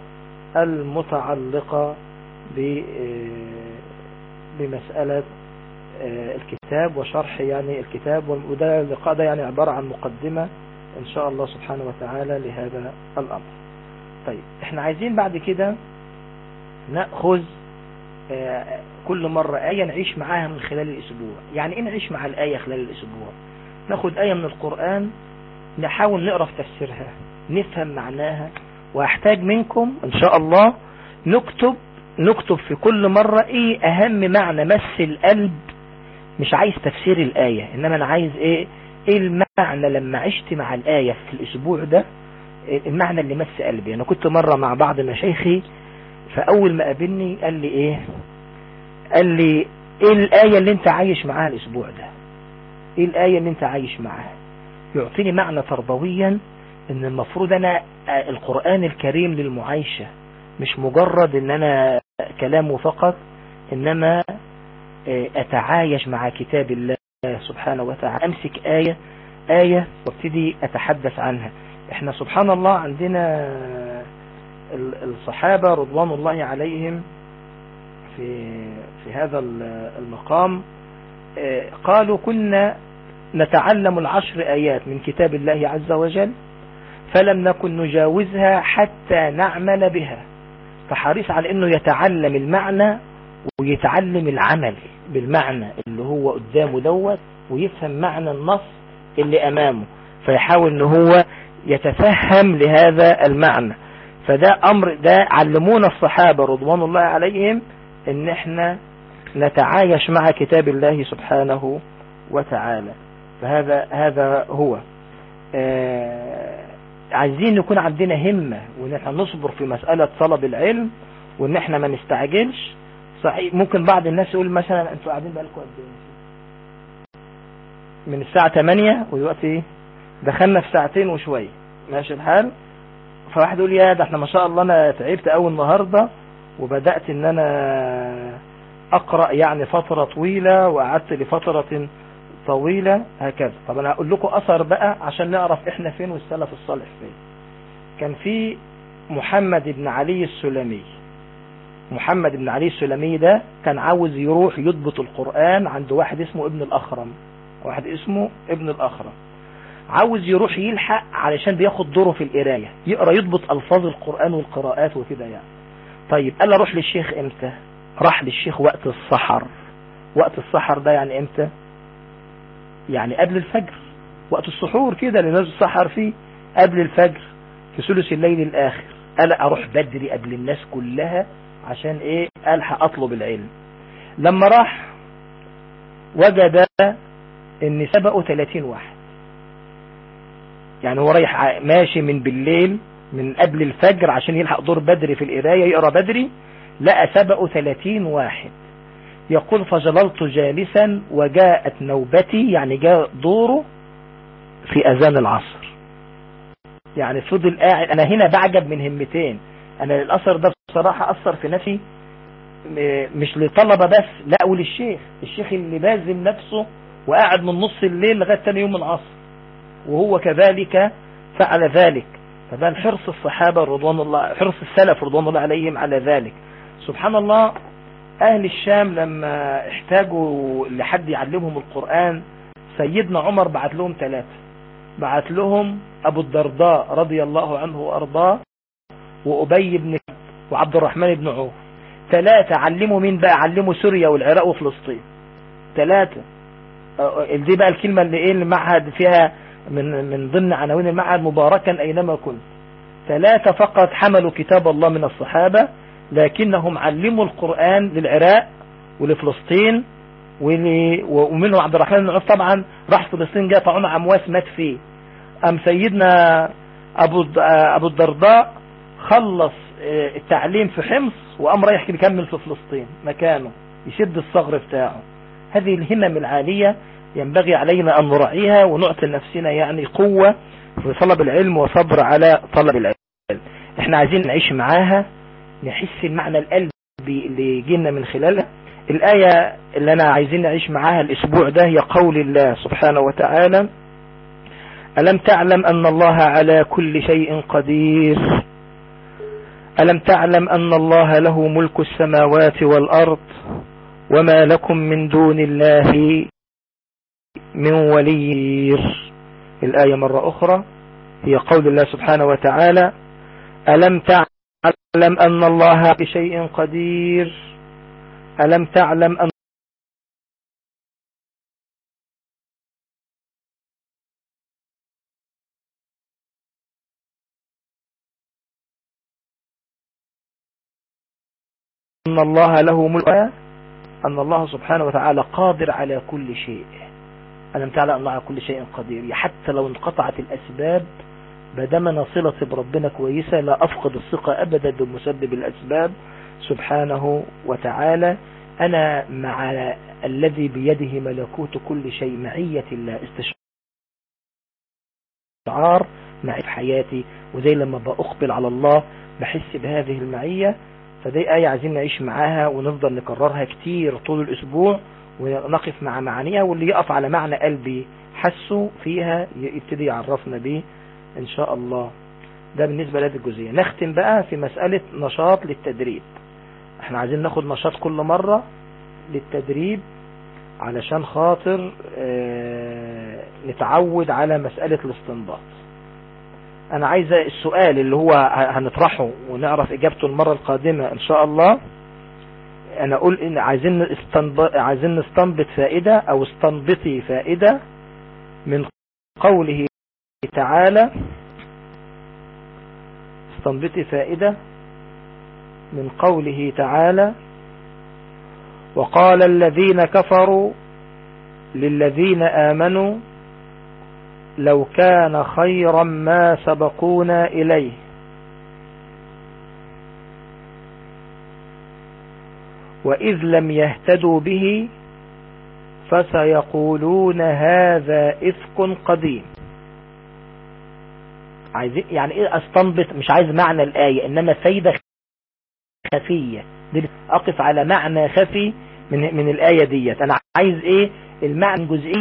المتعلقة ب- آه، بمسألة آه، الكتاب وشرح يعني الكتاب وده اللقاء ده يعني عبارة عن مقدمة إن شاء الله سبحانه وتعالى لهذا الأمر طيب احنا عايزين بعد كده نأخذ آه، كل مرة آية نعيش معاها من خلال الأسبوع يعني إيه نعيش مع الآية خلال الأسبوع ناخد آية من القرآن نحاول نقرأ في تفسيرها نفهم معناها وأحتاج منكم إن شاء الله نكتب نكتب في كل مرة إيه أهم معنى مس القلب مش عايز تفسير الآية إنما أنا عايز إيه إيه المعنى لما عشت مع الآية في الأسبوع ده المعنى اللي مس قلبي أنا كنت مرة مع بعض مشايخي فأول ما قابلني قال لي إيه قال لي إيه الآية اللي أنت عايش معاها الأسبوع ده إيه الآية اللي أنت عايش معاها يعطيني معنى تربويا إن المفروض أنا آه، القرآن الكريم للمعايشة مش مجرد إن أنا كلامه فقط إنما آه، أتعايش مع كتاب الله سبحانه وتعالى أمسك آية آية وابتدي أتحدث عنها احنا سبحان الله عندنا ال- الصحابة رضوان الله عليهم في في هذا ال- المقام آه، قالوا كنا نتعلم العشر آيات من كتاب الله عز وجل فلم نكن نجاوزها حتى نعمل بها فحريص على انه يتعلم المعنى ويتعلم العمل بالمعنى اللي هو قدامه دوت ويفهم معنى النص اللي امامه فيحاول ان هو يتفهم لهذا المعنى فده امر ده علمونا الصحابة رضوان الله عليهم ان احنا نتعايش مع كتاب الله سبحانه وتعالى فهذا هذا هو آه عايزين يكون عندنا همة وان احنا نصبر في مسألة طلب العلم وان احنا ما نستعجلش صحيح ممكن بعض الناس يقول مثلا انتوا قاعدين بقالكم قد ايه من الساعة 8 ودلوقتي دخلنا في ساعتين وشوية ماشي الحال فواحد يقول يا ده احنا ما شاء الله انا تعبت قوي النهاردة وبدأت ان انا اقرأ يعني فترة طويلة وقعدت لفترة طويلة هكذا طب انا هقول لكم اثر بقى عشان نعرف احنا فين والسلف الصالح فين كان في محمد بن علي السلمي محمد بن علي السلمي ده كان عاوز يروح يضبط القرآن عند واحد اسمه ابن الأخرم واحد اسمه ابن الأخرم عاوز يروح يلحق علشان بياخد دوره في القراية يقرأ يضبط ألفاظ القرآن والقراءات وكده يعني طيب قال له روح للشيخ امتى راح للشيخ وقت السحر وقت السحر ده يعني امتى يعني قبل الفجر وقت السحور كده اللي الناس السحر فيه قبل الفجر في ثلث الليل الآخر قال أروح بدري قبل الناس كلها عشان ايه ألحق أطلب العلم لما راح وجد ان سبقه 30 واحد يعني هو رايح ع- ماشي من بالليل من قبل الفجر عشان يلحق دور بدري في القراية يقرأ بدري لقى سبقه 30 واحد يقول فظللت جالسا وجاءت نوبتي يعني جاء دوره في أذان العصر يعني فضل قاعد أنا هنا بعجب من همتين أنا الأثر ده بصراحة أثر في نفسي م- مش لطلبة بس لا وللشيخ الشيخ اللي بازم نفسه وقاعد من نص الليل لغاية تاني يوم العصر وهو كذلك فعل ذلك فده حرص الصحابة رضوان الله حرص السلف رضوان الله عليهم على ذلك سبحان الله أهل الشام لما احتاجوا لحد يعلمهم القرآن سيدنا عمر بعت لهم ثلاثة بعت لهم أبو الدرداء رضي الله عنه وأرضاه وأبي بن كعب وعبد الرحمن بن عوف ثلاثة علموا مين بقى علموا سوريا والعراق وفلسطين ثلاثة آه، دي بقى الكلمة اللي ايه المعهد فيها من من ضمن عناوين المعهد مباركا اينما كنت ثلاثة فقط حملوا كتاب الله من الصحابة لكنهم علموا القرآن للعراق ولفلسطين ول- ومنهم عبد الرحمن بن عوف طبعا راح فلسطين جاء طاعون عمواس مات فيه أم سيدنا أبو الد- أبو الدرداء خلص آه، التعليم في حمص وقام رايح يكمل في فلسطين مكانه يشد الصغر بتاعه هذه الهمم العالية ينبغي علينا أن نراعيها ونعطي لنفسنا يعني قوة في طلب العلم وصبر على طلب العلم احنا عايزين نعيش معاها نحس المعنى القلبي اللي جينا من خلالها الآية اللي أنا عايزين نعيش معاها الأسبوع ده هي قول الله سبحانه وتعالى ألم تعلم أن الله على كل شيء قدير ألم تعلم أن الله له ملك السماوات والأرض وما لكم من دون الله من ولي الآية مرة أخرى هي قول الله سبحانه وتعالى ألم تعلم أن الله بشيء قدير ألم تعلم أن أن الله له ملك أن الله سبحانه وتعالى قادر على كل شيء ألم تعلم أن الله على كل شيء قدير حتى لو انقطعت الأسباب بدمنا صلة بربنا كويسة لا أفقد الثقة أبدا بمسبب الأسباب سبحانه وتعالى أنا مع الذي بيده ملكوت كل شيء معية الله استشعار معي في حياتي وزي لما بأقبل على الله بحس بهذه المعية فدي آية عايزين نعيش معاها ونفضل نكررها كتير طول الأسبوع ونقف مع معانيها واللي يقف على معنى قلبي حسه فيها يبتدي يعرفنا به إن شاء الله ده بالنسبة لهذه الجزئية نختم بقى في مسألة نشاط للتدريب احنا عايزين ناخد نشاط كل مرة للتدريب علشان خاطر اه نتعود على مسألة الاستنباط انا عايز السؤال اللي هو هنطرحه ونعرف اجابته المرة القادمة ان شاء الله انا اقول ان عايزين نستنبط عايزين نستنبط فائدة او استنبطي فائدة من قوله تعالى استنبطي فائدة من قوله تعالى وقال الذين كفروا للذين آمنوا لو كان خيرا ما سبقونا إليه وإذ لم يهتدوا به فسيقولون هذا إفك قديم عايزين يعني ايه استنبط مش عايز معنى الآية انما فايدة خفية اقف على معنى خفي من من الآية ديت انا عايز ايه المعنى جزئي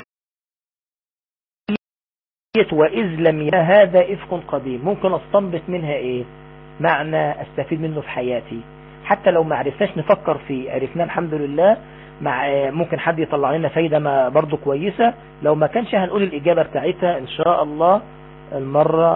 وإذ لم هذا إفك قديم ممكن استنبط منها ايه معنى استفيد منه في حياتي حتى لو ما عرفناش نفكر فيه عرفناه الحمد لله مع ممكن حد يطلع لنا فايدة ما برضو كويسة لو ما كانش هنقول الإجابة بتاعتها إن شاء الله المرة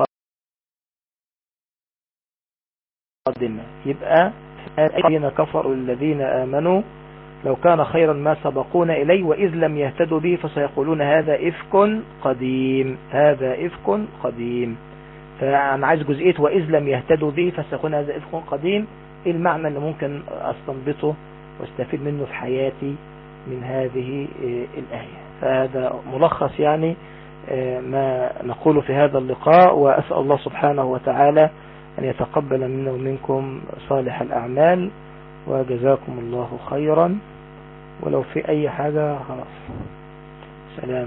القادمة يبقى الذين كفروا الذين آمنوا لو كان خيرا ما سبقونا إليه وإذ لم يهتدوا به فسيقولون هذا إفك قديم هذا إفك قديم فأنا عايز جزئية وإذ لم يهتدوا به فسيقولون هذا إفك قديم إيه المعنى اللي ممكن أستنبطه واستفيد منه في حياتي من هذه الآية فهذا ملخص يعني ما نقول في هذا اللقاء وأسأل الله سبحانه وتعالى أن يتقبل منا ومنكم صالح الأعمال وجزاكم الله خيرا ولو في أي حاجة خلاص سلام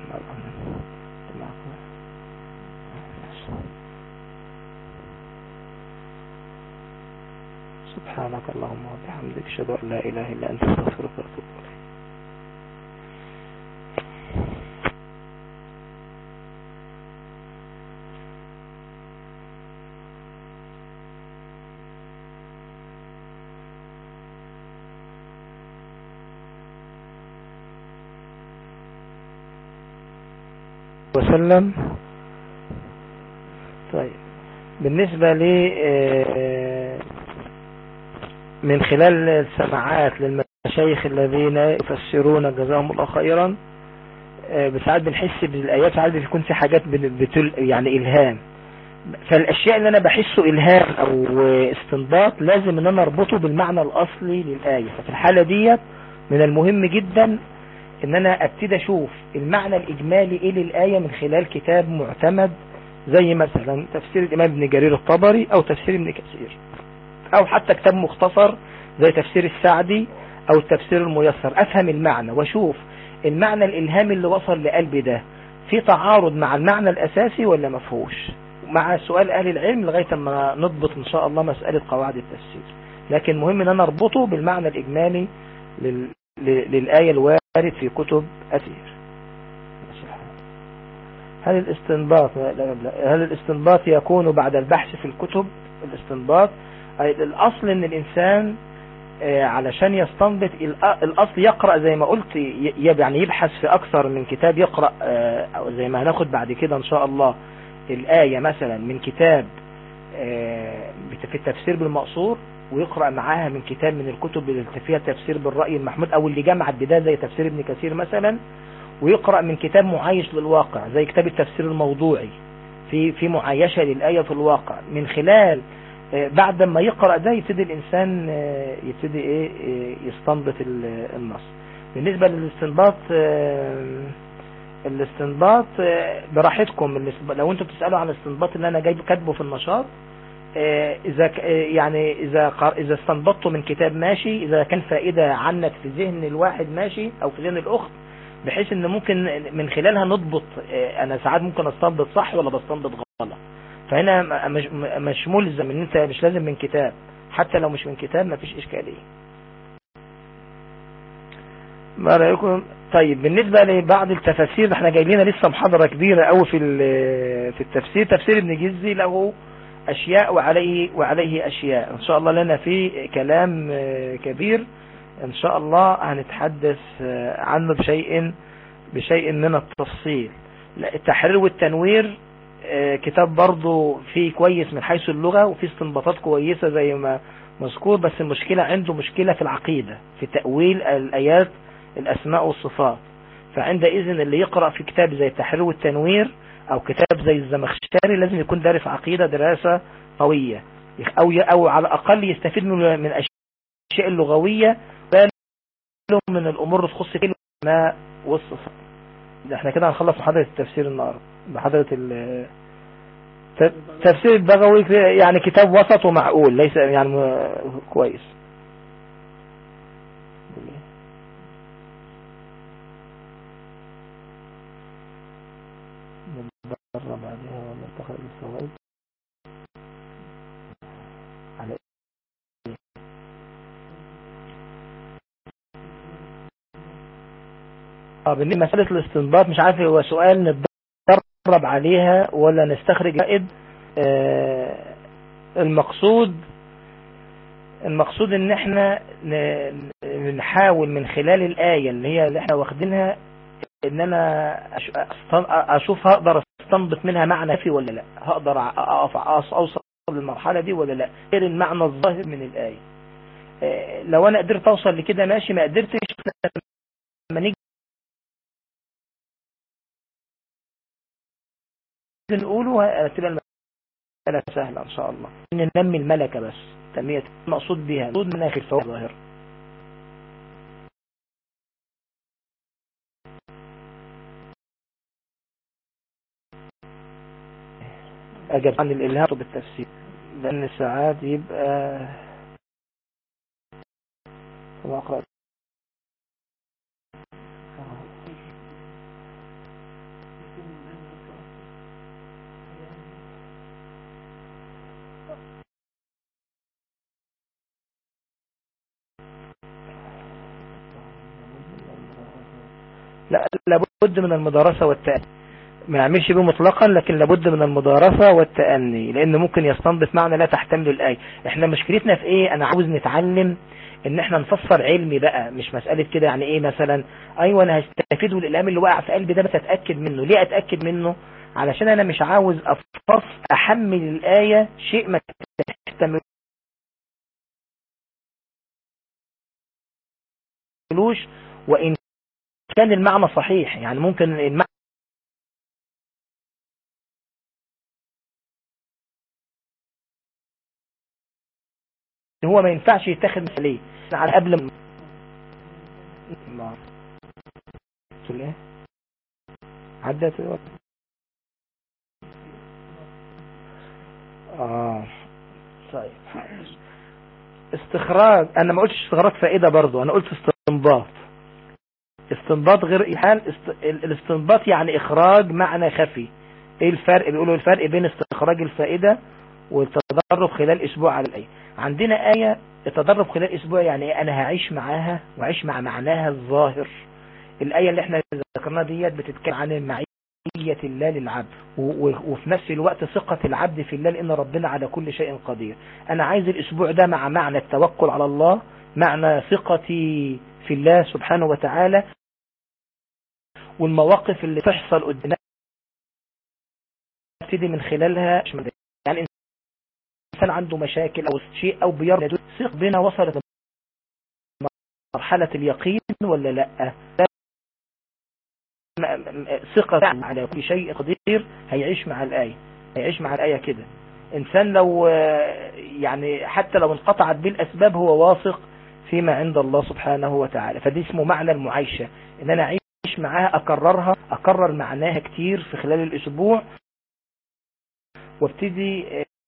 سبحانك اللهم وبحمدك اشهد ان لا اله الا انت استغفرك واتوب اليك وسلم طيب بالنسبة لي من خلال السماعات للمشايخ الذين يفسرون جزاهم الله خيرا ساعات بنحس بالآيات ساعات بيكون في حاجات بتل يعني إلهام فالأشياء اللي أنا بحسه إلهام أو استنباط لازم أن أنا أربطه بالمعنى الأصلي للآية ففي الحالة ديت من المهم جدا ان انا ابتدي اشوف المعنى الاجمالي ايه للآية من خلال كتاب معتمد زي مثلا تفسير الامام ابن جرير الطبري او تفسير ابن كثير او حتى كتاب مختصر زي تفسير السعدي او التفسير الميسر افهم المعنى واشوف المعنى الالهامي اللي وصل لقلبي ده في تعارض مع المعنى الاساسي ولا ما فيهوش مع سؤال اهل العلم لغاية ما نضبط ان شاء الله مسألة قواعد التفسير لكن مهم ان انا اربطه بالمعنى الاجمالي لل... للآية الوارد في كتب أثير هل الاستنباط هل الاستنباط يكون بعد البحث في الكتب الاستنباط الأصل ان الإنسان علشان يستنبط الأصل يقرأ زي ما قلت يعني يبحث في أكثر من كتاب يقرأ أو زي ما هناخد بعد كده إن شاء الله الآية مثلا من كتاب في التفسير بالمقصور ويقرأ معاها من كتاب من الكتب اللي فيها تفسير بالرأي المحمود او اللي جمعت بداية زي تفسير ابن كثير مثلا ويقرأ من كتاب معايش للواقع زي كتاب التفسير الموضوعي في في معايشة للآية في الواقع من خلال بعد ما يقرأ ده يبتدي الإنسان يبتدي ايه يستنبط النص بالنسبة للاستنباط الاستنباط براحتكم لو انتم بتسألوا عن الاستنباط اللي انا جايب كاتبه في النشاط اذا يعني اذا اذا استنبطته من كتاب ماشي اذا كان فائدة عنك في ذهن الواحد ماشي او في ذهن الاخت بحيث ان ممكن من خلالها نضبط انا ساعات ممكن استنبط صح ولا بستنبط غلط فهنا مش مش ملزم ان انت مش لازم من كتاب حتى لو مش من كتاب مفيش اشكالية ما رأيكم طيب بالنسبة لبعض التفاسير احنا جاي لنا لسه محاضرة كبيرة قوي في في التفسير تفسير ابن جزي له أشياء وعليه وعليه أشياء إن شاء الله لنا في كلام كبير إن شاء الله هنتحدث عنه بشيء بشيء من التفصيل التحرير والتنوير كتاب برضه فيه كويس من حيث اللغة وفيه استنباطات كويسة زي ما مذكور بس المشكلة عنده مشكلة في العقيدة في تأويل الآيات الأسماء والصفات فعندئذ اللي يقرأ في كتاب زي التحرير والتنوير او كتاب زي الزمخشري لازم يكون دارس عقيدة دراسة قوية او او على الاقل يستفيد من من الاشياء اللغوية من الامور اللي تخص الكلمة والصفات احنا كده هنخلص محاضرة التفسير النهارده محاضرة تفسير البغوي يعني كتاب وسط ومعقول ليس يعني كويس نتدرب عليها وننتقل للفوائد على اه بالنسبه مساله الاستنباط مش عارف هو سؤال نتدرب عليها ولا نستخرج فائد آه المقصود المقصود ان احنا نحاول من خلال الآية اللي هي اللي احنا واخدينها ان انا اشوف هقدر استنبط منها معنى في ولا لا هقدر اقف اوصل للمرحلة دي ولا لا غير المعنى الظاهر من الآية لو انا قدرت اوصل لكده ماشي ما قدرتش لما نيجي نقوله تبقى المسألة سهلة ان شاء الله ان ننمي الملكة بس تنمية المقصود بها مقصود منها خلفة ظاهر أجب عن الإلهام بالتفسير لأن ساعات يبقى كما أقرأ لا لابد من المدارسة والتأني ما يعملش به مطلقا لكن لابد من المدارسة والتأني لان ممكن يستنبط معنى لا تحتمل الآية احنا مشكلتنا في ايه انا عاوز نتعلم ان احنا نفسر علمي بقى مش مسألة كده يعني ايه مثلا ايوه انا هستفيد من الالهام اللي وقع في قلبي ده بس اتأكد منه ليه اتأكد منه علشان انا مش عاوز افص احمل الآية شيء ما تحتملوش وان كان المعنى صحيح يعني ممكن المعنى هو ما ينفعش يتاخد مثاليه على قبل ما تقول ايه عدت الوقت اه طيب استخراج انا ما قلتش استخراج فائدة برضو انا قلت استنباط استنباط غير إيحان است... الاستنباط يعني إخراج معنى خفي إيه الفرق بيقولوا الفرق بين استخراج الفائدة والتدرب خلال أسبوع على الآية عندنا آية التدرب خلال أسبوع يعني إيه أنا هعيش معاها وعيش مع معناها الظاهر الآية اللي احنا ذكرناها ديت بتتكلم عن المعية الله للعبد وفي نفس الوقت ثقة العبد في الله لأن ربنا على كل شيء قدير أنا عايز الأسبوع ده مع معنى التوكل على الله معنى ثقتي في الله سبحانه وتعالى والمواقف اللي تحصل قدامنا ابتدي من خلالها يعني الإنسان عنده مشاكل أو شيء أو بيرد ثق بنا وصلت مرحلة اليقين ولا لا ثقة على كل شيء قدير هيعيش مع الآية هيعيش مع الآية كده إنسان لو يعني حتى لو انقطعت بالأسباب هو واثق فيما عند الله سبحانه وتعالى فدي اسمه معنى المعايشة إن أنا أعيش معاها أكررها أكرر معناها كتير في خلال الأسبوع وابتدي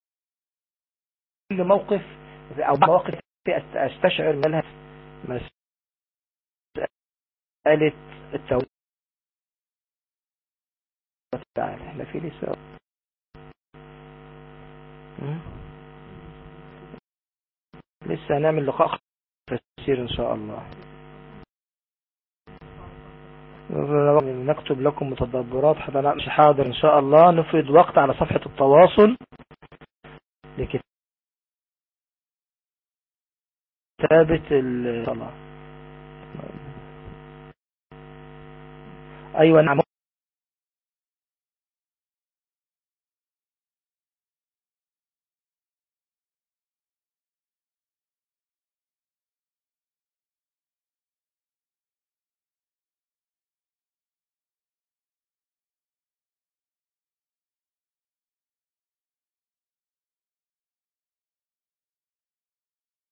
كل موقف أو مواقف أستشعر منها مسألة التوحيد تعالى احنا في لسه لسه هنعمل لقاء تفسير ان شاء الله نكتب لكم متدبرات حتى مش حاضر ان شاء الله نفرد وقت على صفحة التواصل لكتابة الصلاة ايوه نعم